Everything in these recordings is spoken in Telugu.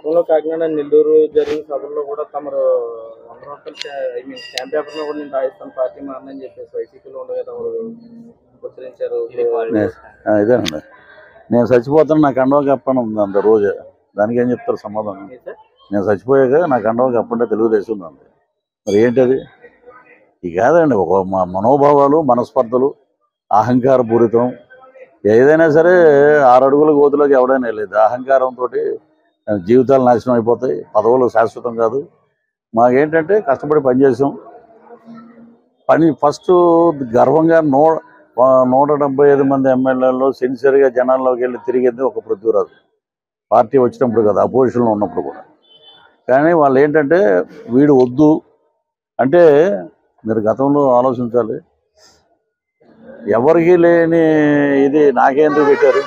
గతంలో కాకినాడ నెల్లూరు జరిగిన సభల్లో కూడా తమరు వంద రూపాయలు ఐ మీన్ స్టాంప్ పేపర్ లో కూడా నేను రాయిస్తాను పార్టీ మారని చెప్పేసి వైసీపీలో ఉండగా తమరు ఉచ్చరించారు నే- ఆ, ఇదేనండి నేను చచ్చిపోతాను నాకు అండవ కప్పని ఉంది అంత రోజు దానికి ఏం చెప్తారు సమాధానం ఏ సార్? నేను చచ్చిపోయాక నాకు అండవ కప్పంటే తెలుగుదేశం ఉంది మరి ఏంటది ఇది కాదండి ఒక మ- మనోభావాలు మనస్పర్ధలు అహంకార పూరితం ఏదైనా సరే ఆరు అడుగుల గోతులోకి ఎవడైనా వెళ్ళేది అహంకారంతో జీవితాలు నాశనం అయిపోతాయి పదవులు శాశ్వతం కాదు మాకేంటంటే కష్టపడి పనిచేసాం పని ఫస్ట్ గర్వంగా నో ఆ, నూట డెబ్బై ఐదు మంది ఎమ్మెల్యేల్లో సిన్సియర్గా జనాల్లోకి వెళ్ళి తిరిగింది ఒక పృథ్వీరాజు పార్టీ వచ్చినప్పుడు కదా అపోజిషన్లో ఉన్నప్పుడు కూడా కానీ వాళ్ళు ఏంటంటే వీడు వద్దు అంటే మీరు గతంలో ఆలోచించాలి ఎవరికి లేని ఇది నాకెందుకు పెట్టారు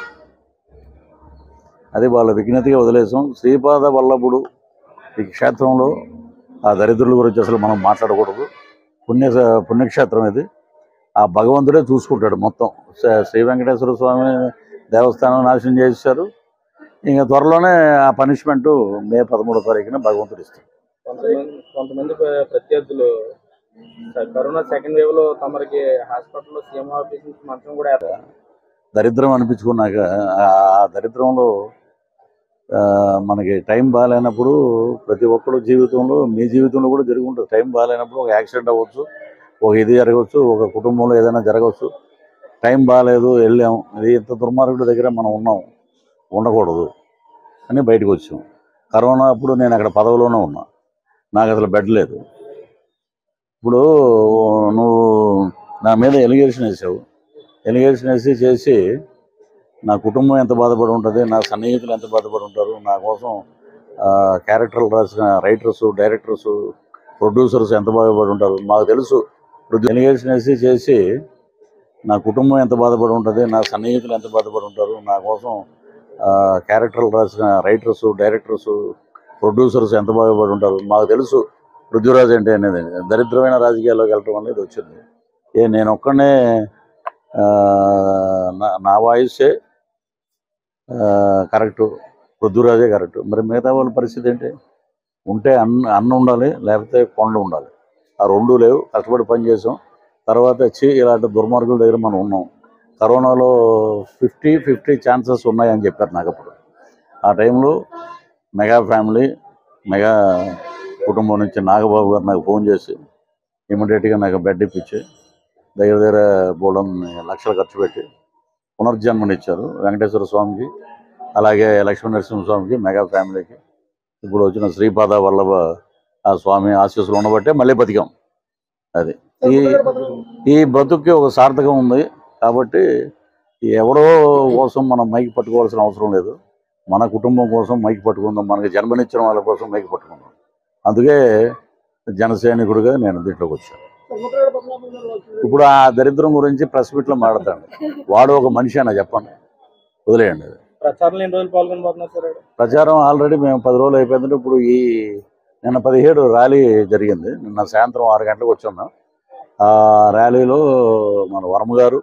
అది వాళ్ళ విజ్ఞతగా వదిలేసాం శ్రీపాద వల్లభుడు ఈ క్షేత్రంలో ఆ దరిద్రుల గురించి అసలు మనం మాట్లాడకూడదు పుణ్య పుణ్యక్షేత్రం ఇది ఆ భగవంతుడే చూసుకుంటాడు మొత్తం శ్రీ- శ్రీ వెంకటేశ్వర స్వామి దేవస్థానం నాశనం చేశారు ఇంకా త్వరలోనే ఆ పనిష్మెంట్ మే పదమూడో తారీఖున భగవంతుడు ఇస్తాడు కొంతమంది కొంతమంది ప్ర- ప్రత్యర్థులు స- కరోనా సెకండ్ వేవ్ లో తమరికి హాస్పిటల్లో సీఎం ఆఫీస్ నుంచి మంచం కూడా ఏర్పాటు దరిద్రం అనిపించుకున్నాక ఆ ఆ దరిద్రంలో ఆ, మనకి టైం బాగాలేనప్పుడు ప్రతి ఒక్కరు జీవితంలో మీ జీవితంలో కూడా జరిగి ఉంటుంది టైం బాగాలేనప్పుడు ఒక యాక్సిడెంట్ అవ్వచ్చు ఒక ఇది జరగవచ్చు ఒక కుటుంబంలో ఏదైనా జరగవచ్చు టైం బాగాలేదు వెళ్ళాం ఇది ఇంత దుర్మార్గుడి దగ్గర మనం ఉన్నాం ఉండకూడదు అని బయటకు వచ్చాం కరోనా అప్పుడు నేను అక్కడ పదవిలోనే ఉన్నా నాకు అసలు బెడ్ లేదు ఇప్పుడు నువ్వు నా మీద ఎలిగేషన్ వేసావు ఎలిగేషన్ వేసి చేసి నా కుటుంబం ఎంత బాధపడి ఉంటుంది నా సన్నిహితులు ఎంత బాధపడి ఉంటారు నా కోసం క్యారెక్టర్లు రాసిన రైటర్స్ డైరెక్టర్స్ ప్రొడ్యూసర్స్ ఎంత బాధపడి ఉంటారు మాకు తెలుసు ఎలిగేషన్ వేసి చేసి నా కుటుంబం ఎంత బాధపడి ఉంటుంది నా సన్నిహితులు ఎంత బాధపడి ఉంటారు నా కోసం క్యారెక్టర్లు రాసిన రైటర్స్ డైరెక్టర్స్ ప్రొడ్యూసర్స్ ఎంత బాధపడి ఉంటారు మాకు తెలుసు పృథ్వీరాజ్ అంటే అనేది దరిద్రమైన రాజకీయాల్లోకి వెళ్ళటం అనేది వచ్చింది ఏ నేను ఒక్కనే ఆ, నా- నా వాయిసే కరెక్టు పృథ్వీరాజే కరెక్ట్ మరి మిగతా వాళ్ళ పరిస్థితి ఏంటి ఉంటే అన్న అన్న ఉండాలి లేకపోతే కొండ ఉండాలి ఆ రెండు లేవు కష్టపడి పని చేసాం తర్వాత వచ్చి ఇలాంటి దుర్మార్గుల దగ్గర మనం ఉన్నాం కరోనాలో ఫిఫ్టీ ఫిఫ్టీ ఛాన్సెస్ ఉన్నాయని చెప్పారు నాకు అప్పుడు ఆ టైంలో మెగా ఫ్యామిలీ మెగా కుటుంబం నుంచి నాగబాబు గారు నాకు ఫోన్ చేసి ఇమీడియట్గా నాకు బెడ్ ఇప్పించి దగ్గర దగ్గర బోడం లక్షలు ఖర్చు పెట్టి పునర్జన్మనిచ్చారు వెంకటేశ్వర స్వామికి అలాగే లక్ష్మీ నరసింహ స్వామికి మెగా ఫ్యామిలీకి ఇప్పుడు వచ్చిన శ్రీపాద వల్లభ ఆ స్వామి ఆశీస్సులు ఉండబట్టే మళ్ళీ బతికాం అది ఈ ఈ బ్రతుక్కి ఒక సార్థకం ఉంది కాబట్టి ఎవరో కోసం మనం మైకి పట్టుకోవాల్సిన అవసరం లేదు మన కుటుంబం కోసం మైకి పట్టుకుందాం మనకి జన్మనిచ్చిన వాళ్ళ కోసం మైకి పట్టుకుందాం అందుకే జన సైనికుడిగా నేను దీంట్లోకి వచ్చాను ఇప్పుడు ఆ దరిద్రం గురించి ప్రెస్ మీట్లో మాట్లాడతాను వాడు ఒక మనిషి అన్న చెప్పండి వదిలేయండి అది. ప్రచారంలో ఎన్ని రోజులు పాల్గొనబోతున్నారు సార్ ఇక్కడ? ప్రచారం ఆల్రెడీ మేము పది రోజులు అయిపోయిందంటే ఇప్పుడు ఈ నిన్న పదిహేడు ర్యాలీ జరిగింది నిన్న సాయంత్రం ఆరు గంటలకు వచ్చాం మేము ఆ ర్యాలీలో మన వర్మ గారు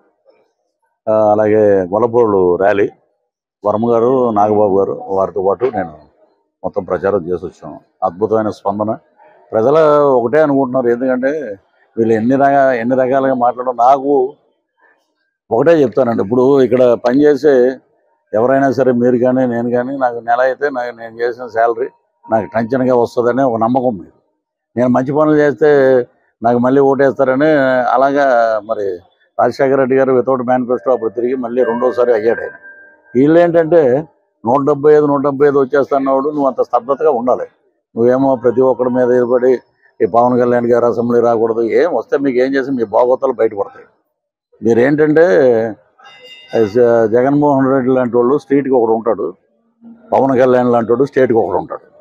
ఆ, అలాగే గొల్లపోళ్ళు ర్యాలీ వర్మ గారు నాగబాబు గారు వారితో పాటు నేను మొత్తం ప్రచారం చేసి వచ్చాం అద్భుతమైన స్పందన ప్రజలు ఒకటే అనుకుంటున్నారు ఎందుకంటే వీళ్ళు ఎన్ని రకా ఎన్ని రకాలుగా మాట్లాడడం నాకు ఒకటే చెప్తానండి ఇప్పుడు ఇక్కడ పనిచేసే ఎవరైనా సరే మీరు కానీ నేను కానీ నాకు నెల అయితే నాకు నేను చేసిన శాలరీ నాకు టెన్షన్గా వస్తుందని ఒక నమ్మకం మీరు నేను మంచి పనులు చేస్తే నాకు మళ్ళీ ఓటేస్తారని అలాగా మరి రాజశేఖర రెడ్డి గారు వితౌట్ మేనిఫెస్టో అప్పుడు తిరిగి మళ్ళీ రెండోసారి అయ్యాడు ఆయన వీళ్ళు ఏంటంటే నూట డెబ్బై ఐదు నూట డెబ్బై ఐదు వచ్చేస్తున్నాడు నువ్వు అంత స్తబ్దతగా ఉండాలి నువ్వేమో ప్రతి ఒక్కడి మీద ఏర్పడి ఈ పవన్ కళ్యాణ్ గారు అసెంబ్లీ రాకూడదు ఏం వస్తే మీకు ఏం చేసి మీ బాగోతాలు బయటపడతాయి మీరేంటంటే జ- జగన్మోహన్ రెడ్డి లాంటి వాళ్ళు స్ట్రీట్కి ఒకడు ఉంటాడు పవన్ కళ్యాణ్ లాంటి వాడు స్టేట్కి ఒకడు ఉంటాడు